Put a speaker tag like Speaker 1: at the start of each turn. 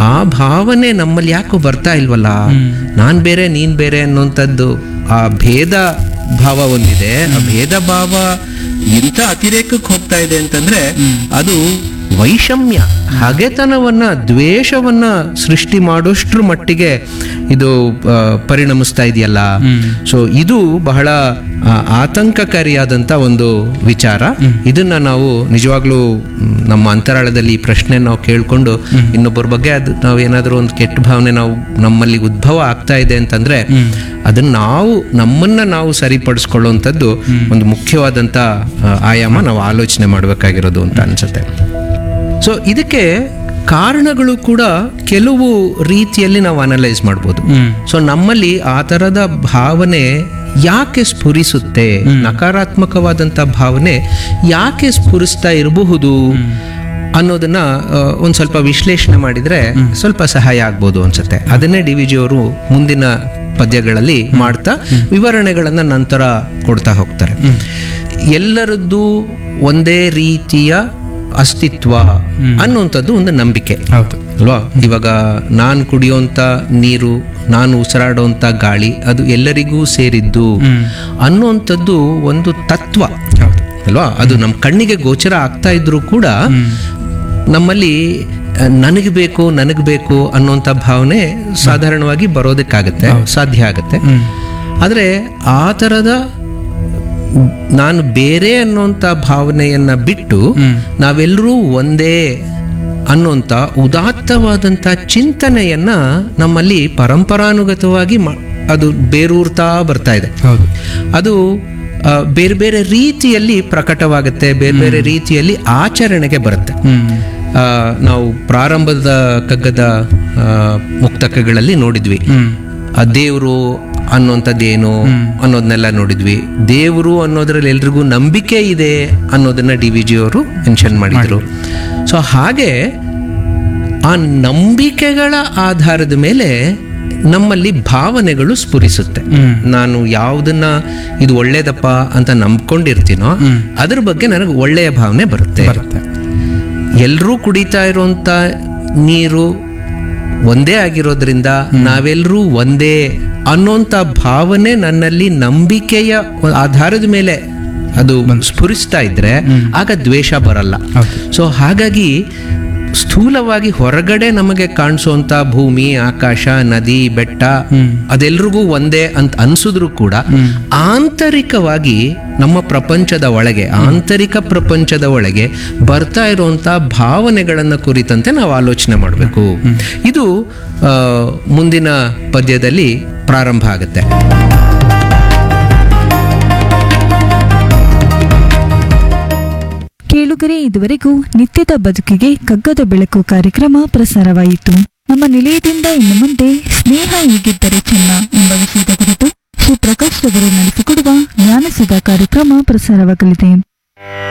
Speaker 1: ಆ ಭಾವನೆ ನಮ್ಮಲ್ಲಿ ಯಾಕೋ ಬರ್ತಾ ಇಲ್ವಲ್ಲ ನಾನ್ ಬೇರೆ ನೀನ್ ಬೇರೆ ಅನ್ನುವಂಥದ್ದು ಆ ಭೇದ ಭಾವ ಒಂದಿದೆ ಆ ಭೇದ ಭಾವ ಎಂತ ಅತಿರೇಕಕ್ಕೆ ಹೋಗ್ತಾ ಇದೆ ಅಂತಂದ್ರೆ ಅದು ವೈಷಮ್ಯ ಹಗೆತನವನ್ನ ದ್ವೇಷವನ್ನ ಸೃಷ್ಟಿ ಮಾಡೋಷ್ಟ್ರ ಮಟ್ಟಿಗೆ ಇದು ಆ, ಪರಿಣಮಿಸ್ತಾ ಇದೆಯಲ್ಲ ಸೊ ಇದು ಬಹಳ ಆ, ಆತಂಕಕಾರಿಯಾದಂತ ಒಂದು ವಿಚಾರ ಇದನ್ನ ನಾವು ನಿಜವಾಗ್ಲೂ ಮ್, ನಮ್ಮ ಅಂತರಾಳದಲ್ಲಿ ಈ ಪ್ರಶ್ನೆ ನಾವು ಕೇಳ್ಕೊಂಡು ಇನ್ನೊಬ್ಬರ ಬಗ್ಗೆ ಅದು ನಾವು ಏನಾದರೂ ಒಂದು ಕೆಟ್ಟ ಭಾವನೆ ನಾವು ನಮ್ಮಲ್ಲಿ ಉದ್ಭವ ಆಗ್ತಾ ಇದೆ ಅಂತಂದ್ರೆ ಅದನ್ನ ನಾವು ನಮ್ಮನ್ನ ನಾವು ಸರಿಪಡಿಸ್ಕೊಳ್ಳುವಂಥದ್ದು ಒಂದು ಮುಖ್ಯವಾದಂತ ಆ, ಆಯಾಮ ನಾವು ಆಲೋಚನೆ ಮಾಡಬೇಕಾಗಿರೋದು ಅಂತ ಅನ್ಸುತ್ತೆ ಸೊ ಇದಕ್ಕೆ ಕಾರಣಗಳು ಕೂಡ ಕೆಲವು ರೀತಿಯಲ್ಲಿ ನಾವು ಅನಲೈಸ್ ಮಾಡ್ಬೋದು ಸೊ ನಮ್ಮಲ್ಲಿ ಆ ಥರದ ಭಾವನೆ ಯಾಕೆ ಸ್ಫುರಿಸುತ್ತೆ ನಕಾರಾತ್ಮಕವಾದಂಥ ಭಾವನೆ ಯಾಕೆ ಸ್ಫುರಿಸ್ತಾ ಇರಬಹುದು ಅನ್ನೋದನ್ನ ಆ, ಒಂದ್ ಸ್ವಲ್ಪ ವಿಶ್ಲೇಷಣೆ ಮಾಡಿದ್ರೆ ಸ್ವಲ್ಪ ಸಹಾಯ ಆಗ್ಬೋದು ಅನ್ಸುತ್ತೆ ಅದನ್ನೇ ಡಿ ವಿ ಜಿ ಅವರು ಮುಂದಿನ ಪದ್ಯಗಳಲ್ಲಿ ಮಾಡ್ತಾ ವಿವರಣೆಗಳನ್ನ ನಂತರ ಕೊಡ್ತಾ ಹೋಗ್ತಾರೆ ಎಲ್ಲರದ್ದು ಒಂದೇ ರೀತಿಯ ಅಸ್ತಿತ್ವ ಅನ್ನುವಂಥದ್ದು ಒಂದು ನಂಬಿಕೆ
Speaker 2: ಹೌದು
Speaker 1: ಅಲ್ವಾ ಇವಾಗ ನಾನು ಕುಡಿಯೋಂಥ ನೀರು ನಾನು ಉಸಿರಾಡೋಂಥ ಗಾಳಿ ಅದು ಎಲ್ಲರಿಗೂ ಸೇರಿದ್ದು ಅನ್ನುವಂಥದ್ದು ಒಂದು ತತ್ವ ಅಲ್ವಾ ಅದು ನಮ್ಮ ಕಣ್ಣಿಗೆ ಗೋಚರ ಆಗ್ತಾ ಇದ್ರೂ ಕೂಡ ನಮ್ಮಲ್ಲಿ ನನಗೆ ಬೇಕು ನನಗೆ ಬೇಕು ಅನ್ನುವಂಥ ಭಾವನೆ ಸಾಧಾರಣವಾಗಿ ಬರೋದಕ್ಕಾಗತ್ತೆ ಸಾಧ್ಯ ಆಗತ್ತೆ ಆದರೆ ಆ ಥರದ ನಾನು ಬೇರೆ ಅನ್ನುವಂಥ ಭಾವನೆಯನ್ನ ಬಿಟ್ಟು ನಾವೆಲ್ಲರೂ ಒಂದೇ ಅನ್ನುವಂಥ ಉದಾತ್ತವಾದಂಥ ಚಿಂತನೆಯನ್ನ ನಮ್ಮಲ್ಲಿ ಪರಂಪರಾನುಗತವಾಗಿ ಮ- ಅದು ಬೇರೂರ್ತಾ ಬರ್ತಾ ಇದೆ
Speaker 2: ಹೌದು
Speaker 1: ಅದು ಆ, ಬೇರೆ ಬೇರೆ ರೀತಿಯಲ್ಲಿ ಪ್ರಕಟವಾಗುತ್ತೆ ಬೇರೆ ಬೇರೆ ರೀತಿಯಲ್ಲಿ ಆಚರಣೆಗೆ ಬರುತ್ತೆ
Speaker 2: ಹ್ಮ್
Speaker 1: ಆ, ನಾವು ಪ್ರಾರಂಭದ ಕಗ್ಗದ ಆ, ಮುಕ್ತಕಗಳಲ್ಲಿ ನೋಡಿದ್ವಿ ಆ ದೇವರು ಅನ್ನೋಂಥದ್ದೇನು ಅನ್ನೋದನ್ನೆಲ್ಲ ನೋಡಿದ್ವಿ ದೇವರು ಅನ್ನೋದ್ರಲ್ಲಿ ಎಲ್ರಿಗೂ ನಂಬಿಕೆ ಇದೆ ಅನ್ನೋದನ್ನ ಡಿ ವಿ ಜಿ ಅವರು ಮೆನ್ಷನ್ ಮಾಡಿದ್ರು ಸೊ ಹಾಗೆ ಆ ನಂಬಿಕೆಗಳ ಆಧಾರದ ಮೇಲೆ ನಮ್ಮಲ್ಲಿ ಭಾವನೆಗಳು ಸ್ಫುರಿಸುತ್ತೆ ನಾನು ಯಾವುದನ್ನ ಇದು ಒಳ್ಳೇದಪ್ಪ ಅಂತ ನಂಬ್ಕೊಂಡಿರ್ತೀನೋ ಅದ್ರ ಬಗ್ಗೆ ನನಗೆ ಒಳ್ಳೆಯ ಭಾವನೆ ಬರುತ್ತೆ
Speaker 2: ಬರುತ್ತೆ
Speaker 1: ಎಲ್ಲರೂ ಕುಡಿತಾ ಇರುವಂತ ನೀರು ಒಂದೇ ಆಗಿರೋದ್ರಿಂದ ನಾವೆಲ್ಲರೂ ಒಂದೇ ಅನ್ನೋಂಥ ಭಾವನೆ ನನ್ನಲ್ಲಿ ನಂಬಿಕೆಯ ಆಧಾರದ ಮೇಲೆ ಅದು ಸ್ಫುರಿಸ್ತಾ ಇದ್ರೆ ಆಗ ದ್ವೇಷ ಬರಲ್ಲ
Speaker 2: ಹೌದು.
Speaker 1: ಸೊ ಹಾಗಾಗಿ ಸ್ಥೂಲವಾಗಿ ಹೊರಗಡೆ ನಮಗೆ ಕಾಣಿಸುವಂತ ಭೂಮಿ ಆಕಾಶ ನದಿ ಬೆಟ್ಟ ಅದೆಲ್ರಿಗೂ ಒಂದೇ ಅಂತ ಅನ್ಸಿದ್ರು ಕೂಡ ಆಂತರಿಕವಾಗಿ ನಮ್ಮ ಪ್ರಪಂಚದ ಒಳಗೆ ಆಂತರಿಕ ಪ್ರಪಂಚದ ಒಳಗೆ ಬರ್ತಾ ಇರುವಂತ ಭಾವನೆಗಳನ್ನ ಕುರಿತಂತೆ ನಾವು ಆಲೋಚನೆ ಮಾಡಬೇಕು ಇದು ಆ, ಮುಂದಿನ ಪದ್ಯದಲ್ಲಿ ಪ್ರಾರಂಭ ಆಗುತ್ತೆ
Speaker 3: ಕೇಳುಗರೆ ಇದುವರೆಗೂ ನಿತ್ಯದ ಬದುಕಿಗೆ ಕಗ್ಗದ ಬೆಳಕು ಕಾರ್ಯಕ್ರಮ ಪ್ರಸಾರವಾಯಿತು ನಮ್ಮ ನಿಲಯದಿಂದ ಇನ್ನು ಮುಂದೆ ಸ್ನೇಹ ಹೇಗಿದ್ದರೆ ಚೆನ್ನ ಎಂಬ ವಿಷಯದ ಕುರಿತು ಶ್ರೀ ಪ್ರಕಾಶ್ ರವರು ನಡೆಸಿಕೊಡುವ ಜ್ಞಾನಸುಧ ಕಾರ್ಯಕ್ರಮ ಪ್ರಸಾರವಾಗಲಿದೆ